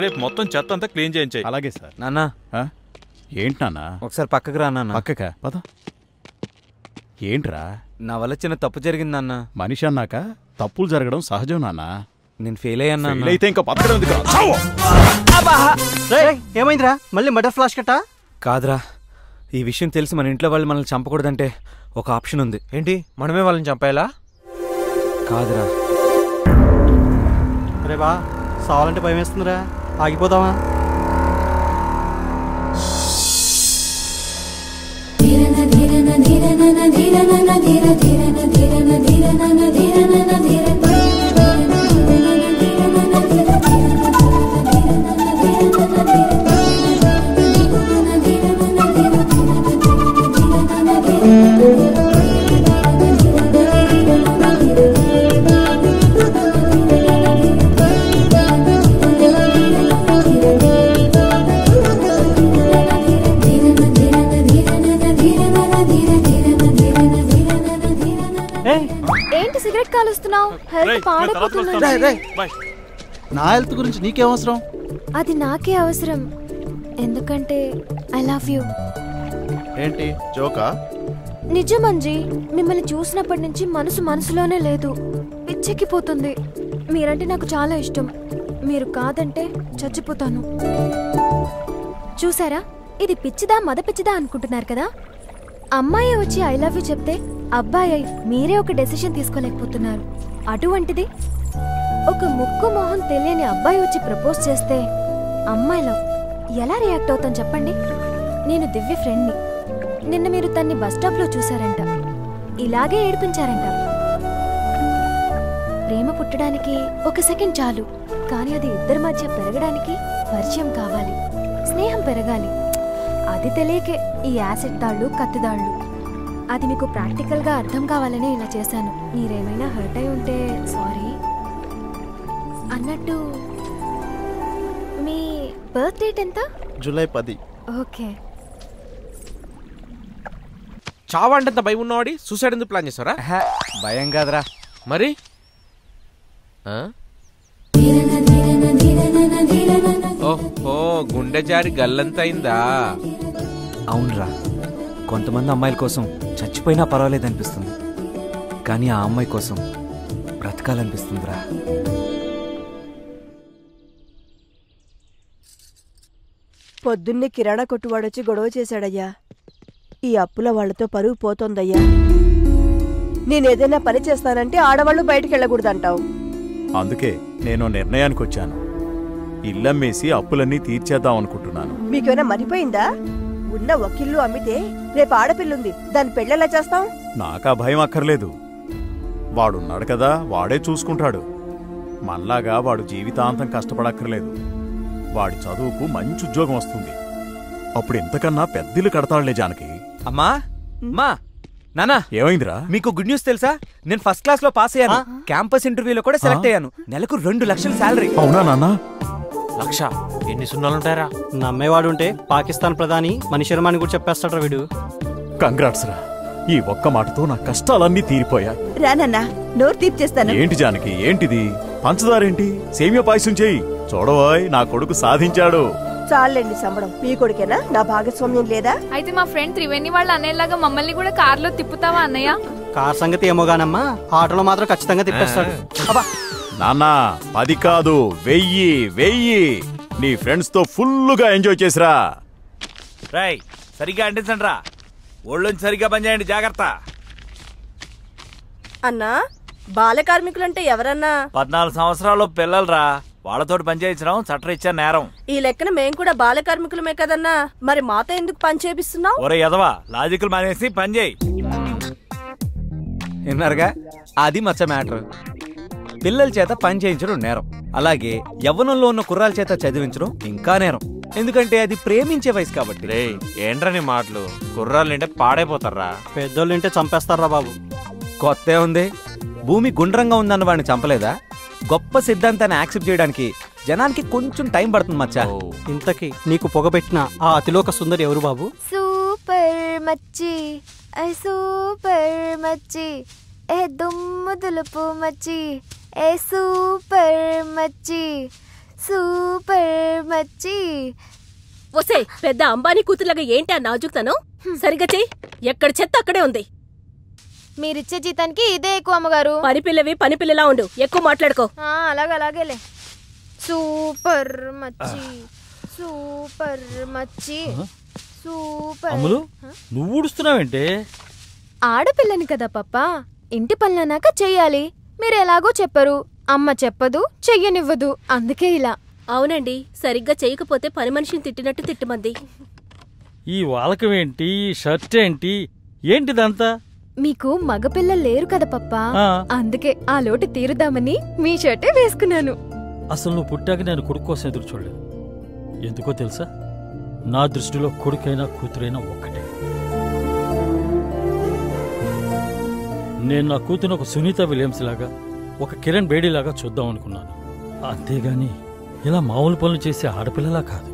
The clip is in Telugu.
రేపు మొత్తం చెత్త అంతా క్లీన్ చేయించాయి అలాగే సార్ నాన్న ఆ? ఏంటి నాన్న ఒకసారి పక్కకు రా నాన్న పక్కక పద ఏంట్రా నా వల్ల చిన్న తప్పు జరిగింది నాన్న మనిషి అన్నాక తప్పులు జరగడం సహజం నాన్న నేను ఫెయిల్ అయ్యాను నాన్న. ఫెయిల్ అయితే ఇంకా బతకడం ఎందుకు రా? చావు! రేయ్, ఏమైందిరా మళ్ళీ మటర్ ఫ్లాష్ కట్టా కాదురా ఈ విషయం తెలిసి మన ఇంట్లో వాళ్ళు మనల్ని చంపకూడదంటే ఒక ఆప్షన్ ఉంది ఏంటి మనమే వాళ్ళని చంపేలా కాదురా రే బా సావాలంటే భయం వేస్తుందిరా ఆగిపోదామా ఏయ్, ఏంటి సిగరెట్ కాలుస్తున్నావు హెల్త్ రేయ్, నేను తర్వాత పాడైపోతుంది వస్తాను. రేయ్. బాయ్ నా హెల్త్ గురించి నీకేం అవసరం అది నాకే అవసరం ఎందుకంటే ఐ లవ్ యూ ఏంటి జోకా నిజం అంజీ మిమ్మల్ని చూసినప్పటి నుంచి మనసు మనసులోనే లేదు పిచ్చెక్కిపోతుంది మీరంటే నాకు చాలా ఇష్టం మీరు కాదంటే చచ్చిపోతాను చూసారా ఇది పిచ్చిదా మద పిచ్చిదా అనుకుంటున్నారు కదా అమ్మాయి వచ్చి ఐ లవ్ యూ చెప్తే అబ్బాయి అయి మీరే ఒక డెసిషన్ తీసుకోలేకపోతున్నారు అటువంటిది ఒక ముక్కు మొహం తెలియని అబ్బాయి వచ్చి ప్రపోజ్ చేస్తే అమ్మాయిలో ఎలా రియాక్ట్ అవుతాం చెప్పండి నేను దివ్య ఫ్రెండ్ని నిన్న మీరు తన్ని బస్ స్టాప్లో చూసారంట ఇలాగే ఏడిపించారంట ప్రేమ పుట్టడానికి ఒక సెకండ్ చాలు కానీ అది ఇద్దరి మధ్య పెరగడానికి పరిచయం కావాలి స్నేహం పెరగాలి అది తెలియకే ఈ యాసిడ్ తాళ్ళు కత్తిదాళ్ళు అది మీకు ప్రాక్టికల్గా అర్థం కావాలని ఇలా చేశాను మీరేమైనా హర్ట్ అయి ఉంటే సారీ అన్నట్టు మీ బర్త్ డేట్ ఎంత జూలై పది ఓకే చావంటంత భయం ఉన్నవాడి సూసైడ్ ఎందుకు ప్లాన్ చేస్తారా హ, భయం కాదురా మరి ఆ? ఓహో గుండె జారి గల్లంతైందా అవునరా కొంతమంది అమ్మాయిల కోసం చచ్చిపోయినా పర్వాలేదు అనిపిస్తుంది కానీ ఆ అమ్మాయి కోసం బ్రతకాలనిపిస్తుందిరా పొద్దున్నే కిరాణా కొట్టువాడొచ్చి గొడవ చేశాడయ్యా ఈ అప్పుల వాళ్లతో పరువు పోతోందయ్యా నేనేదైనా పని చేస్తానంటే ఆడవాళ్ళు బయటికి వెళ్ళకూడదంటావు అందుకే నేను నిర్ణయానికి వచ్చాను ఇల్లమ్మేసి అప్పులన్నీ తీర్చేద్దాం అనుకుంటున్నాను మీకేమైనా మరిపోయిందా ఉన్న ఒకిల్లు అమ్మితే రేపు ఆడపిల్లుంది దాని పెళ్ళెలా చేస్తాం నాకా భయం అక్కర్లేదు వాడున్నాడు కదా వాడే చూసుకుంటాడు మళ్ళాగా వాడు జీవితాంతం కష్టపడక్కర్లేదు వాడి చదువుకు మంచి ఉద్యోగం వస్తుంది అప్పుడు ఎంతకన్నా పెద్దిల్లు కడతాడులే జానకి అమ్మా అమ్మా నానా ఏమైందిరా మీకు గుడ్ న్యూస్ తెలుసా నేను ఫస్ట్ క్లాస్ లో పాస్ అయ్యాను క్యాంపస్ ఇంటర్వ్యూలో కూడా సెలెక్ట్ ఆ? అయ్యాను నెలకు రెండు లక్షల శాలరీ అవునా నాన్న లక్ష ఎన్ని సున్నాలుంటారా నమ్మేవాడు ఉంటే పాకిస్తాన్ ప్రధాని మణి శర్మని కూడా చెప్పేస్తాడు వీడు కంగ్రాట్స్ రా ఈ ఒక్క మాటతో నా కష్టాలన్నీ తీరిపోయాయి రానన్నా నోరు తీర్చేస్తాను ఏంటి జానకి ఏంటిది పంచదారేంటి సేమియా పాయసం చేయి చూడవాయ్ నా కొడుకు సాధించాడు చాలండి సంబడం మీ కొడుకేనా నా భాగస్వామ్యం లేదా అయితే మా ఫ్రెండ్ త్రివేణి వాళ్ళ అన్నయ్యలాగా మమ్మల్ని కూడా కార్లో తిప్పుతావా అన్నయ్య కార్ సంగతి ఏమో గానమ్మా ఆటోలో మాత్రం ఖచ్చితంగా తిప్పేస్తాడు అబ్బా నాన్నా పది కాదు వెయ్యి వెయ్యి నీ ఫ్రెండ్స్ తో ఫుల్లుగా ఎంజాయ్ చేసిరా రాయ్ సరిగ్గా అంటించండి రా ఒళ్ళొంచి సరిగ్గా పనిచేయండి జాగ్రత్త అన్నా బాల కార్మికులంటే ఎవరన్నా పద్నాలుగు సంవత్సరాలు పిల్లలు రా వాళ్ళతోటి పనిచేయించడం చట్టరీత్యా నేరం ఈ లెక్కన మేం కూడా బాల కార్మికులమే కదన్నా మరి మాతో ఎందుకు పని చేపిస్తున్నావు ఒరే ఎదవా లాజికల్ మానేసి పని చేయి విన్నారుగా అది మచ్చ మ్యాటర్ పిల్లల చేత పని చేయించడం నేరం అలాగే యవ్వనంలో ఉన్న కుర్రాల చేత చదివించడం ఇంకా నేరం ఎందుకంటే అది ప్రేమించే వయసు కాబట్టి రే ఏంట్రా నీ మాటలు కుర్రాళ్ళు నింటే పాడైపోతారా పెద్దోళ్ళు వింటే చంపేస్తారా బాబు కొత్త ఉంది భూమి గుండ్రంగా ఉందన్న వాడిని చంపలేదా గొప్ప సిద్ధాంతాన్ని యాక్సెప్ట్ చేయడానికి జనానికి కొంచెం టైం పడుతుంది మచ్చా ఇంతకీ నీకు పొగబెట్టిన ఆ అతిలోక సుందరి ఎవరు బాబు సూపర్ మచ్చి ఐ సూపర్ మచ్చి ఏ దుమ్ము దులుపు మచ్చి ఏ సూపర్ మచ్చి సూపర్ మచ్చి ఒసే పెద్ద అంబానీ కూతురులాగా ఏంటి ఆ నాజుకుతనం సరిగా చెయ్యి ఎక్కడ చెత్త అక్కడే ఉంది మీరిచ్చే జీతానికి ఇదే ఎక్కువ అమ్మగారు పని పిల్లవి పని పిల్లలా ఉండు ఎక్కువ మాట్లాడుకో ఆ, అలాగే అలాగేలే సూపర్ మచ్చి సూపర్ మచ్చి సూపర్ అమ్ములు నువ్వు ఊడుస్తున్నావేంటే ఆడపిల్లని కదా పప్ప ఇంటి పనులన్నాక చెయ్యాలి మీరు ఎలాగో చెప్పరు అమ్మ చెప్పదు చెయ్యనివ్వదు అందుకే ఇలా అవునండి సరిగ్గా చేయకపోతే పని మనిషిని తిట్టినట్టు తిట్టుమంది ఈ వాలకం ఏంటి ఈ షర్ట్ ఏంటి ఏంటిదంతా మీకు మగపిల్లలు లేరు కదా పప్పా ఆ. అందుకే ఆ లోటు తీరుదామని మీ షర్టే వేసుకున్నాను అసలు నువ్వు పుట్టాక నేను కొడుకు కోసం ఎదురు చూడలేదు ఎందుకో తెలుసా నా దృష్టిలో కొడుకైనా కూతురైనా ఒక్కటే నేను నా కూతురు ఒక సునీత విలియమ్స్ లాగా ఒక కిరణ్ బేడీ లాగా చూద్దాం అనుకున్నాను అంతేగాని ఇలా మామూలు పనులు చేసే ఆడపిల్లలా కాదు